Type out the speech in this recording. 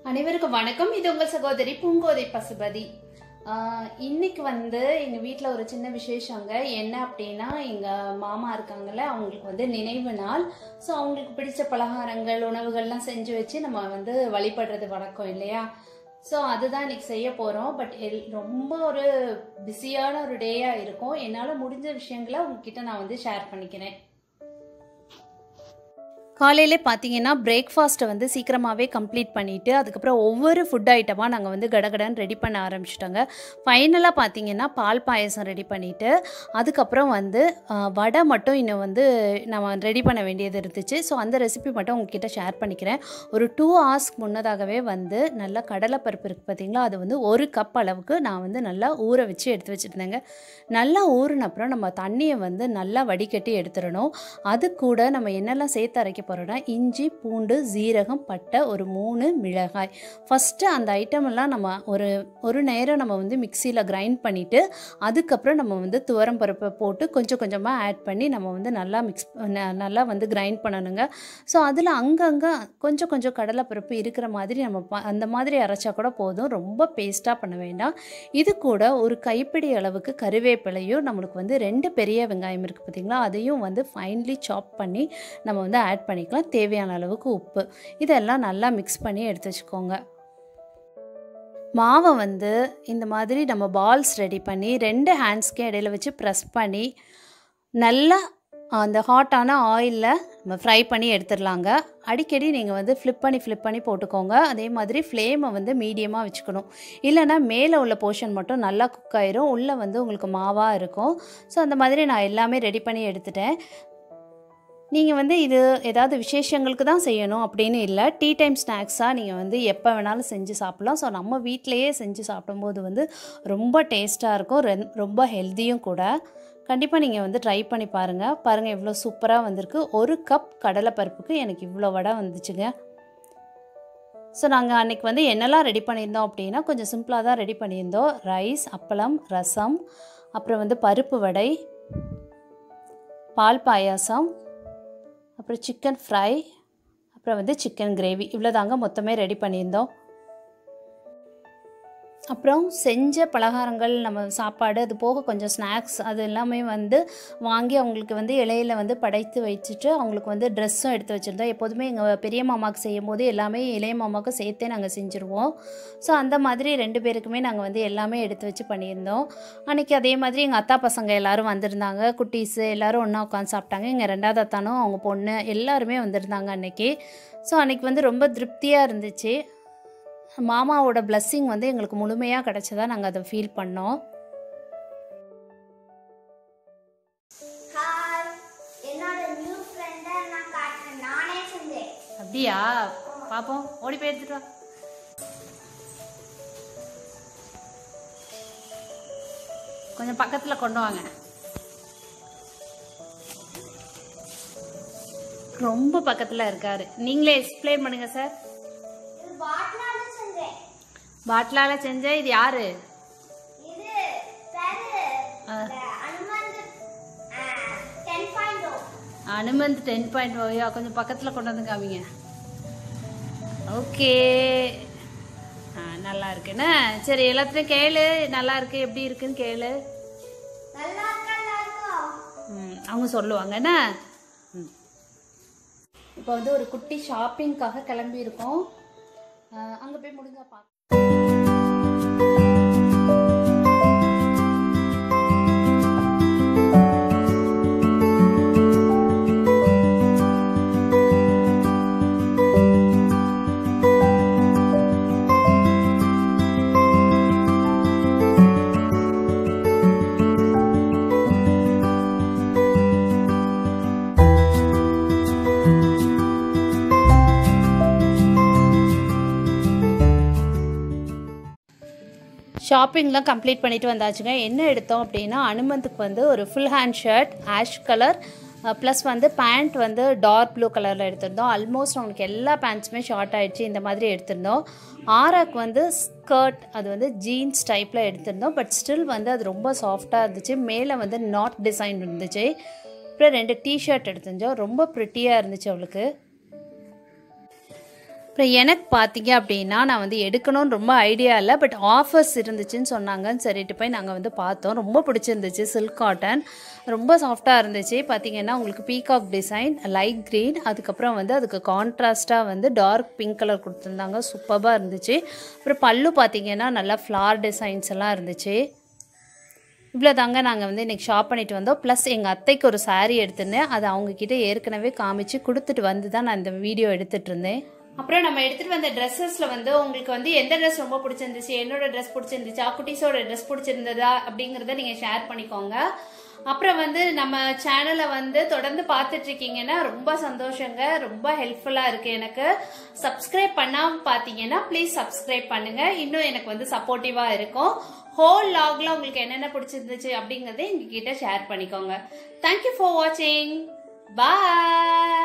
அனைவருக்கும் வணக்கம் இது உங்கள் சகோதரி பூங்கோதை பசுபதி ஆஹ் இன்னைக்கு வந்து எங்கள் வீட்டில் ஒரு சின்ன விசேஷங்க என்ன அப்படின்னா எங்கள் மாமா இருக்காங்கல்ல அவங்களுக்கு வந்து நினைவு நாள் ஸோ அவங்களுக்கு பிடிச்ச பலகாரங்கள் உணவுகள்லாம் செஞ்சு வச்சு நம்ம வந்து வழிபடுறது வழக்கம் இல்லையா ஸோ அதுதான் இன்னைக்கு செய்ய போகிறோம் பட் எல் ரொம்ப ஒரு பிஸியான ஒரு டேயாக இருக்கும் என்னால் முடிஞ்ச விஷயங்களை உங்ககிட்ட நான் வந்து ஷேர் பண்ணிக்கிறேன் காலையிலே பார்த்தீங்கன்னா பிரேக்ஃபாஸ்ட்டை வந்து சீக்கிரமாகவே கம்ப்ளீட் பண்ணிவிட்டு அதுக்கப்புறம் ஒவ்வொரு ஃபுட் ஐட்டமாக நாங்கள் வந்து கடகடன்னு ரெடி பண்ண ஆரம்பிச்சிட்டோங்க ஃபைனலாக பார்த்தீங்கன்னா பால் பாயசம் ரெடி பண்ணிவிட்டு அதுக்கப்புறம் வந்து ஆ, வடை மட்டும் இன்னும் வந்து நம்ம ரெடி பண்ண வேண்டியது இருந்துச்சு ஸோ அந்த ரெசிபி மட்டும் உங்ககிட்ட ஷேர் பண்ணிக்கிறேன் ஒரு டூ ஹவர்ஸ்க்கு முன்னதாகவே வந்து நல்லா கடலைப்பருப்பு இருக்குது பார்த்தீங்களா அது வந்து ஒரு கப் அளவுக்கு நான் வந்து நல்லா ஊற வச்சு எடுத்து வச்சுருந்தேங்க நல்லா ஊறின அப்புறம் நம்ம தண்ணியை வந்து நல்லா வடிகட்டி எடுத்துடணும் அது கூட நம்ம என்னெல்லாம் சேர்த்து அரைக்க போகிறோம்னா இஞ்சி பூண்டு ஜீரகம் பட்டை ஒரு மூணு மிளகாய் ஃபஸ்ட்டு அந்த ஐட்டம் எல்லாம் நம்ம ஒரு ஒரு நேரம் நம்ம வந்து மிக்சியில் கிரைண்ட் பண்ணிவிட்டு அதுக்கப்புறம் நம்ம வந்து துவரம் பருப்பை போட்டு கொஞ்சம் கொஞ்சமாக ஆட் பண்ணி நம்ம வந்து நல்லா மிக்ஸ் நல்லா வந்து கிரைண்ட் பண்ணணுங்க ஸோ அதில் அங்கங்கே கொஞ்சம் கொஞ்சம் கடலைப்பருப்பு இருக்கிற மாதிரி நம்ம ப- அந்த மாதிரி அரைச்சா கூட போதும் ரொம்ப பேஸ்ட்டாக பண்ண வேண்டாம் இது கூட ஒரு கைப்பிடி அளவுக்கு கருவேப்பிலையும் நம்மளுக்கு வந்து ரெண்டு பெரிய வெங்காயம் இருக்குது பார்த்தீங்களா அதையும் வந்து ஃபைன்லி சாப் பண்ணி நம்ம வந்து ஆட் பண்ணிக்கலாம் தேவையான அளவுக்கு உப்பு இதெல்லாம் நல்லா மிக்ஸ் பண்ணி எடுத்து வச்சுக்கோங்க மாவை வந்து இந்த மாதிரி நம்ம பால்ஸ் ரெடி பண்ணி ரெண்டு ஹேண்ட்ஸ்க்கு இடையில வச்சு ப்ரெஸ் பண்ணி நல்லா அந்த ஹாட்டான ஆயிலில் நம்ம ஃப்ரை பண்ணி எடுத்துடலாங்க அடிக்கடி நீங்கள் வந்து ஃப்ளிப் பண்ணி ஃப்ளிப் பண்ணி போட்டுக்கோங்க அதே மாதிரி ஃப்ளேமை வந்து மீடியமாக வச்சுக்கணும் இல்லைன்னா மேலே உள்ள போர்ஷன் மட்டும் நல்லா குக் ஆயிரும் உள்ளே வந்து உங்களுக்கு மாவாக இருக்கும் ஸோ அந்த மாதிரி நான் எல்லாமே ரெடி பண்ணி எடுத்துட்டேன் நீங்கள் வந்து இது ஏதாவது விசேஷங்களுக்கு தான் செய்யணும் அப்படின்னு இல்லை டீ டைம் ஸ்நாக்ஸாக நீங்கள் வந்து எப்போ வேணாலும் செஞ்சு சாப்பிட்லாம் ஸோ நம்ம வீட்டிலையே செஞ்சு சாப்பிடும்போது வந்து ரொம்ப டேஸ்ட்டாக இருக்கும் ரென்- ரொம்ப ஹெல்த்தியும் கூட கண்டிப்பாக நீங்கள் வந்து ட்ரை பண்ணி பாருங்கள் பாருங்கள் இவ்வளோ சூப்பராக வந்திருக்கு ஒரு கப் கடலைப்பருப்புக்கு எனக்கு இவ்வளோ வடை வந்துச்சுங்க ஸோ நாங்கள் அன்றைக்கி வந்து என்னெல்லாம் ரெடி பண்ணியிருந்தோம் அப்படின்னா கொஞ்சம் சிம்பிளாக தான் ரெடி பண்ணியிருந்தோம் ரைஸ் அப்பளம் ரசம் அப்புறம் வந்து பருப்பு வடை பால் பாயாசம் அப்புறம் சிக்கன் ஃப்ரை அப்புறம் வந்து சிக்கன் கிரேவி இவ்வளோ தாங்க மொத்தமே ரெடி பண்ணியிருந்தோம் அப்புறம் செஞ்ச பலகாரங்கள் நம்ம சாப்பாடு அது போக கொஞ்சம் ஸ்நாக்ஸ் அது எல்லாமே வந்து வாங்கி அவங்களுக்கு வந்து இலையில வந்து படைத்து வச்சுட்டு அவங்களுக்கு வந்து ட்ரெஸ்ஸும் எடுத்து வச்சுருந்தோம் எப்போதுமே எங்கள் பெரிய மாமாவுக்கு செய்யும் போது எல்லாமே இளைய மாமாவுக்கு சேர்த்தே நாங்கள் செஞ்சுருவோம் ஸோ அந்த மாதிரி ரெண்டு பேருக்குமே நாங்கள் வந்து எல்லாமே எடுத்து வச்சு பண்ணியிருந்தோம் அன்றைக்கி அதே மாதிரி எங்கள் அத்தா பசங்க எல்லாரும் வந்திருந்தாங்க குட்டீஸு எல்லாரும் ஒன்றா உட்காந்து சாப்பிட்டாங்க எங்கள் ரெண்டாவது அத்தானும் அவங்க பொண்ணு எல்லாருமே வந்திருந்தாங்க அன்னைக்கு ஸோ அன்றைக்கி வந்து ரொம்ப திருப்தியாக இருந்துச்சு மாமாவோட blessing வந்து எங்களுக்கு முழுமையாக கிடைச்சதா நாங்கள் அதை ஃபீல் பண்ணோம் ஹாய் என்னோட நியூ ஃப்ரெண்டை நான் காட்டுறேன் நானே செஞ்சேன் அப்படியா பார்ப்போம் ஓடி போய் எடுத்துட்டு வா கொஞ்சம் பக்கத்தில் கொண்டு வாங்க ரொம்ப பக்கத்தில் இருக்காரு நீங்களே எக்ஸ்பிளைன் பண்ணுங்க சார் இது பாட்டிலால செஞ்சேன் பாட்டிலால செஞ்ச இது யாரு இது பேரு ஆ. அனுமந்த் டென் பாயிண்ட் ஓ அனுமந்த் டென் பாயிண்ட் ஓயா கொஞ்சம் பக்கத்தில் கொண்டு வந்து காமிங்க ஓகே ஆ நல்லா இருக்குண்ணே சரி எல்லாத்துலையும் கேளு நல்லா இருக்கு எப்படி இருக்குன்னு கேளு நல்லா இருக்கா எல்லாருக்கும் ம், அவங்க சொல்லுவாங்கண்ணே ம் இப்போ வந்து ஒரு குட்டி ஷாப்பிங்காக கிளம்பி இருக்கோம் அங்கே போய் முடிஞ்சா பார்க்க ஷாப்பிங்லாம் கம்ப்ளீட் பண்ணிட்டு வந்தாச்சுங்க என்ன எடுத்தோம் அப்படின்னா அனுமந்துக்கு வந்து ஒரு full hand shirt ash colour plus வந்து பேண்ட் வந்து டார்க் ப்ளூ கலரில் எடுத்திருந்தோம் ஆல்மோஸ்ட் அவனுக்கு எல்லா பேண்ட்ஸுமே ஷார்ட் ஆயிடுச்சு இந்த மாதிரி எடுத்திருந்தோம் ஆராக்கு வந்து ஸ்கர்ட் அது வந்து ஜீன்ஸ் டைப்பில் எடுத்திருந்தோம் பட் ஸ்டில் வந்து அது ரொம்ப சாஃப்டாக இருந்துச்சு மேலே வந்து நாட் டிசைன் இருந்துச்சு அப்புறம் ரெண்டு டிஷர்ட் எடுத்திருந்தோம் ரொம்ப ப்ரிட்டியாக இருந்துச்சு அவளுக்கு அப்புறம் எனக்கு பார்த்தீங்க அப்படின்னா நான் வந்து எடுக்கணும்னு ரொம்ப ஐடியா இல்லை பட் ஆஃபர்ஸ் இருந்துச்சுன்னு சொன்னாங்கன்னு சொல்லிட்டு போய் நாங்கள் வந்து பார்த்தோம் ரொம்ப பிடிச்சிருந்துச்சு சில்க் காட்டன் ரொம்ப சாஃப்டாக இருந்துச்சு பார்த்தீங்கன்னா உங்களுக்கு பீகாக் டிசைன் லைட் க்ரீன் அதுக்கப்புறம் வந்து அதுக்கு கான்ட்ராஸ்ட்டாக வந்து டார்க் பிங்க் கலர் கொடுத்துருந்தாங்க சூப்பராக இருந்துச்சு அப்புறம் பல்லு பார்த்தீங்கன்னா நல்லா ஃப்ளார் டிசைன்ஸ் எல்லாம் இருந்துச்சு இவ்வளோ தாங்க நாங்கள் வந்து இன்றைக்கி ஷாப் பண்ணிட்டு வந்தோம் ப்ளஸ் எங்கள் அத்தைக்கு ஒரு saree எடுத்திருந்தேன் அது அவங்கக்கிட்ட ஏற்கனவே காமிச்சு கொடுத்துட்டு வந்து தான் நான் இந்த வீடியோ எடுத்துகிட்டு இருந்தேன் அப்புறம் நம்ம எடுத்துகிட்டு வந்த ட்ரெஸ்ஸஸில் வந்து உங்களுக்கு வந்து எந்த ட்ரெஸ் ரொம்ப பிடிச்சிருந்துச்சு என்னோட ட்ரெஸ் பிடிச்சிருந்துச்சா குட்டீஸோட ட்ரெஸ் பிடிச்சிருந்ததா அப்படிங்கிறத நீங்கள் ஷேர் பண்ணிக்கோங்க அப்புறம் வந்து நம்ம சேனலை வந்து தொடர்ந்து பார்த்துட்டு இருக்கீங்கன்னா ரொம்ப சந்தோஷங்க ரொம்ப ஹெல்ப்ஃபுல்லாக இருக்குது எனக்கு சப்ஸ்கிரைப் பண்ணாமல் பார்த்தீங்கன்னா ப்ளீஸ் சப்ஸ்கிரைப் பண்ணுங்க இன்னும் எனக்கு வந்து சப்போர்ட்டிவாக இருக்கும் ஹோல் லாக்ல உங்களுக்கு என்னென்ன பிடிச்சிருந்துச்சு அப்படிங்கறத எங்ககிட்ட ஷேர் பண்ணிக்கோங்க தேங்க்யூ ஃபார் வாட்சிங் பாய்